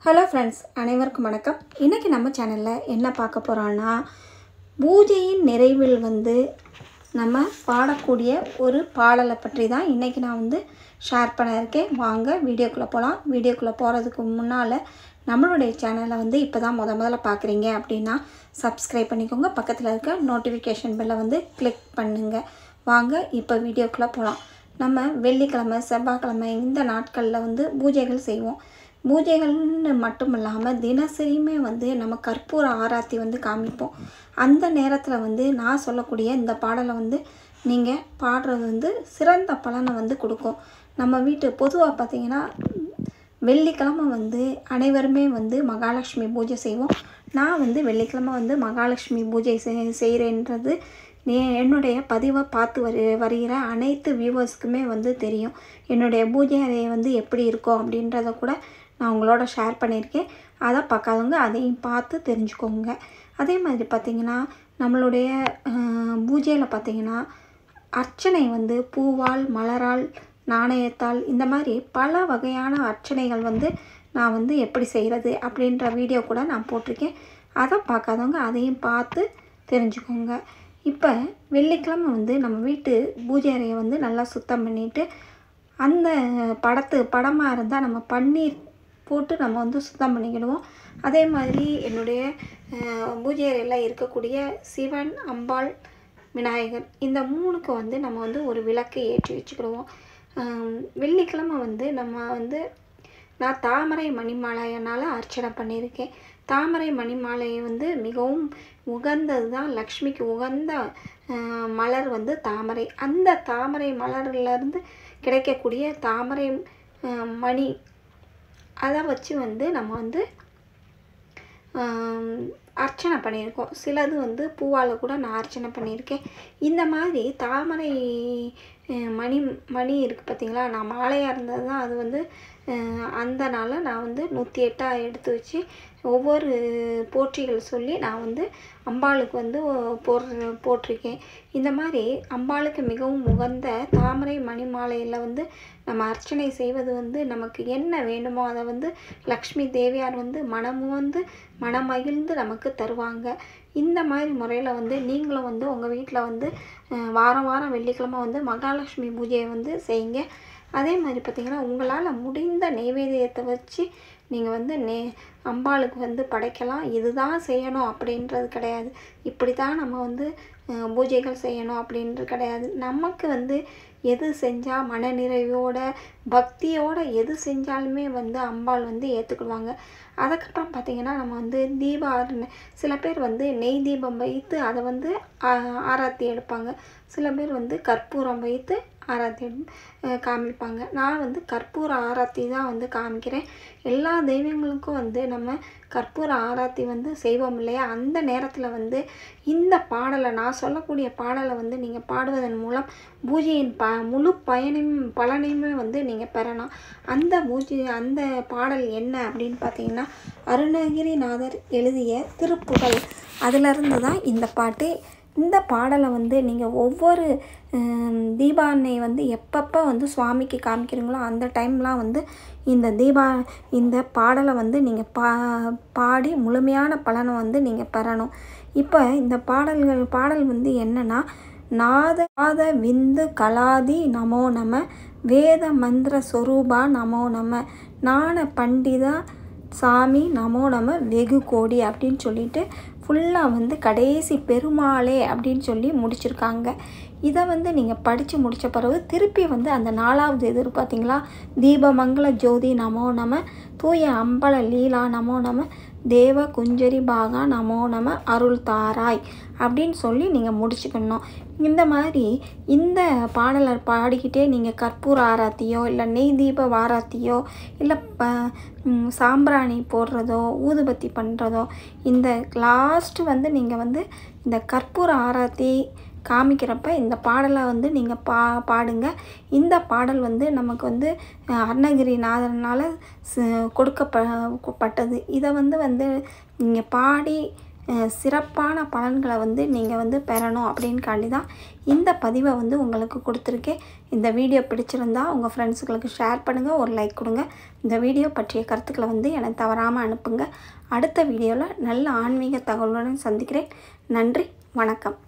hello friends அனைவருக்கும் வணக்கம் இன்றைக்கி நம்ம சேனலில் என்ன பார்க்க போகிறோன்னா பூஜையின் நிறைவில் வந்து நம்ம பாடக்கூடிய ஒரு பாடலை பற்றி தான் இன்றைக்கி நான் வந்து ஷேர் பண்ண இருக்கேன் வாங்க வீடியோக்குள்ளே போகலாம் வீடியோக்குள்ளே போகிறதுக்கு முன்னால் நம்மளுடைய சேனலை வந்து இப்போ தான் முத முதல்ல பார்க்குறீங்க அப்படின்னா சப்ஸ்கிரைப் பண்ணிக்கோங்க பக்கத்தில் இருக்க நோட்டிஃபிகேஷன் பெல்லை வந்து கிளிக் பண்ணுங்கள் வாங்க இப்போ வீடியோக்குள்ளே போகலாம் நம்ம வெள்ளிக்கிழமை செவ்வாய்க்கிழமை இந்த நாட்களில் வந்து பூஜைகள் செய்வோம் பூஜைகள்னு மட்டும் இல்லாமல் தினசரியுமே வந்து நம்ம கற்பூர ஆராத்தி வந்து காமிப்போம் அந்த நேரத்தில் வந்து நான் சொல்லக்கூடிய இந்த பாடலை வந்து நீங்கள் பாடுறது வந்து சிறந்த பலனை வந்து கொடுக்கும் நம்ம வீட்டு பொதுவாக பார்த்தீங்கன்னா வெள்ளிக்கிழமை வந்து அனைவருமே வந்து மகாலட்சுமி பூஜை செய்வோம் நான் வந்து வெள்ளிக்கிழமை வந்து மகாலட்சுமி பூஜை செய் செய்கிறேன்றது நே என்னுடைய பதிவை பார்த்து வரு வருகிற அனைத்து வியூவர்ஸ்க்குமே வந்து தெரியும் என்னுடைய பூஜை அறையை வந்து எப்படி இருக்கும் அப்படின்றத கூட நான் உங்களோட ஷேர் பண்ணியிருக்கேன் அதை பார்க்காதவங்க அதையும் பார்த்து தெரிஞ்சுக்கோங்க அதே மாதிரி பார்த்திங்கன்னா நம்மளுடைய பூஜையில் பார்த்திங்கன்னா அர்ச்சனை வந்து பூவால் மலரால் நாணயத்தால் இந்த மாதிரி பல வகையான அர்ச்சனைகள் வந்து நான் வந்து எப்படி செய்கிறது அப்படின்ற வீடியோ கூட நான் போட்டிருக்கேன் அதை பார்க்காதவங்க அதையும் பார்த்து தெரிஞ்சுக்கோங்க இப்போ வெள்ளிக்கிழமை வந்து நம்ம வீட்டு பூஜை அறையை வந்து நல்லா சுத்தம் பண்ணிவிட்டு அந்த படத்து படமாக இருந்தால் நம்ம பன்னீர் போட்டு நம்ம வந்து சுத்தம் பண்ணிக்கிடுவோம் அதே மாதிரி என்னுடைய பூஜை அறையில் இருக்கக்கூடிய சிவன் அம்பாள் விநாயகர் இந்த மூணுக்கு வந்து நம்ம வந்து ஒரு விளக்கு ஏற்றி வச்சுக்கிடுவோம் வெள்ளிக்கிழமை வந்து நம்ம வந்து நான் தாமரை மணிமாலையனால் அர்ச்சனை பண்ணியிருக்கேன் தாமரை மணிமாலையை வந்து மிகவும் உகந்தது தான் லக்ஷ்மிக்கு உகந்த மலர் வந்து தாமரை அந்த தாமரை மலர்லேருந்து கிடைக்கக்கூடிய தாமரை மணி அதை வச்சு வந்து நம்ம வந்து அர்ச்சனை பண்ணியிருக்கோம் சிலது வந்து பூவால் கூட நான் அர்ச்சனை பண்ணியிருக்கேன் இந்த மாதிரி தாமரை மணி மணி இருக்குது பார்த்திங்களா நான் மாலையாக இருந்தது தான் அது வந்து அந்த நாளில் நான் வந்து நூற்றி எட்டாக எடுத்து வச்சு ஒவ்வொரு போற்றிகள் சொல்லி நான் வந்து அம்பாளுக்கு வந்து போடுற போட்டிருக்கேன் இந்த மாதிரி அம்பாளுக்கு மிகவும் உகந்த தாமரை மணி மாலையில் வந்து நம்ம அர்ச்சனை செய்வது வந்து நமக்கு என்ன வேணுமோ அதை வந்து லக்ஷ்மி தேவியார் வந்து மனமு வந்து மனமகிழ்ந்து நமக்கு தருவாங்க இந்த மாதிரி முறையில் வந்து நீங்களும் வந்து உங்கள் வீட்டில் வந்து வாரம் வாரம் வெள்ளிக்கிழமை வந்து மகாலட்சுமி பூஜையை வந்து செய்யுங்க அதே மாதிரி பார்த்திங்கன்னா உங்களால் முடிந்த நெய்வேத்தியத்தை வச்சு நீங்கள் வந்து நே அம்பாளுக்கு வந்து படைக்கலாம் இதுதான் செய்யணும் அப்படின்றது கிடையாது இப்படி தான் நம்ம வந்து பூஜைகள் செய்யணும் அப்படின்றது கிடையாது நமக்கு வந்து எது செஞ்சால் மனநிறைவோட பக்தியோட எது செஞ்சாலுமே வந்து அம்பாள் வந்து ஏற்றுக்கிடுவாங்க அதுக்கப்புறம் பார்த்திங்கன்னா நம்ம வந்து தீப சில பேர் வந்து நெய் தீபம் வைத்து அதை வந்து ஆராத்தி எடுப்பாங்க சில பேர் வந்து கற்பூரம் வைத்து ஆராத்தி காமிப்பாங்க நான் வந்து கற்பூர ஆராத்தி தான் வந்து காமிக்கிறேன் எல்லா தெய்வங்களுக்கும் வந்து நம்ம கற்பூர ஆராத்தி வந்து செய்வோம் இல்லையா அந்த நேரத்தில் வந்து இந்த பாடலை நான் சொல்லக்கூடிய பாடலை வந்து நீங்கள் பாடுவதன் மூலம் பூஜையின் ப முழு பயனையும் பலனையுமே வந்து நீங்கள் பெறலாம் அந்த பூஜை அந்த பாடல் என்ன அப்படின்னு பார்த்தீங்கன்னா அருணகிரிநாதர் எழுதிய திருப்புகழ் அதிலிருந்து தான் இந்த பாட்டு இந்த பாடலை வந்து நீங்கள் ஒவ்வொரு தீபாவளி வந்து எப்பப்போ வந்து சுவாமிக்கு காமிக்கிறீங்களோ அந்த டைம்லாம் வந்து இந்த தீபா இந்த பாடலை வந்து நீங்கள் பா பாடி முழுமையான பலனை வந்து நீங்கள் பெறணும் இப்போ இந்த பாடல்கள் பாடல் வந்து என்னென்னா நாத நாத விந்து கலாதி நமோ நம வேத மந்திர சொரூபா நமோ நம ஞான பண்டிதா சாமி நமோ நம வெகு கோடி அப்படின்னு சொல்லிட்டு ஃபுல்லாக வந்து கடைசி பெருமாளே அப்படின்னு சொல்லி முடிச்சிருக்காங்க இதை வந்து நீங்கள் படித்து முடித்த பிறகு திருப்பி வந்து அந்த நாலாவது எதிர் பார்த்தீங்களா தீபமங்கள ஜோதி நமோ நம தூய அம்பல லீலா நமோ நம தேவ குஞ்சரி பாகா நமோ நம அருள் தாராய் அப்படின்னு சொல்லி நீங்கள் முடிச்சுக்கணும் இந்த மாதிரி இந்த பாடலை பாடிக்கிட்டே நீங்கள் கற்பூர ஆராத்தியோ இல்லை நெய் தீப ஆராத்தியோ இல்லை ப சாம்பிராணி போடுறதோ ஊதுபத்தி பண்ணுறதோ இந்த லாஸ்ட்டு வந்து நீங்கள் வந்து இந்த கற்பூர ஆராத்தி காமிக்கிறப்ப இந்த பாடலை வந்து நீங்கள் பா பாடுங்க இந்த பாடல் வந்து நமக்கு வந்து அருணகிரிநாதனால் கொடுக்கப்பட்டது இதை வந்து வந்து நீங்கள் பாடி அஹ், சிறப்பான பலன்களை வந்து நீங்கள் வந்து பெறணும் அப்படின்காண்டி தான் இந்த பதிவை வந்து உங்களுக்கு கொடுத்துருக்கேன் இந்த வீடியோ பிடிச்சிருந்தா உங்கள் ஃப்ரெண்ட்ஸுங்களுக்கு ஷேர் பண்ணுங்கள் ஒரு லைக் கொடுங்க இந்த வீடியோ பற்றிய கருத்துக்களை வந்து எனக்கு தவறாமல் அனுப்புங்க அடுத்த வீடியோவில் நல்ல ஆன்மீக தகவலுடன் சந்திக்கிறேன் நன்றி வணக்கம்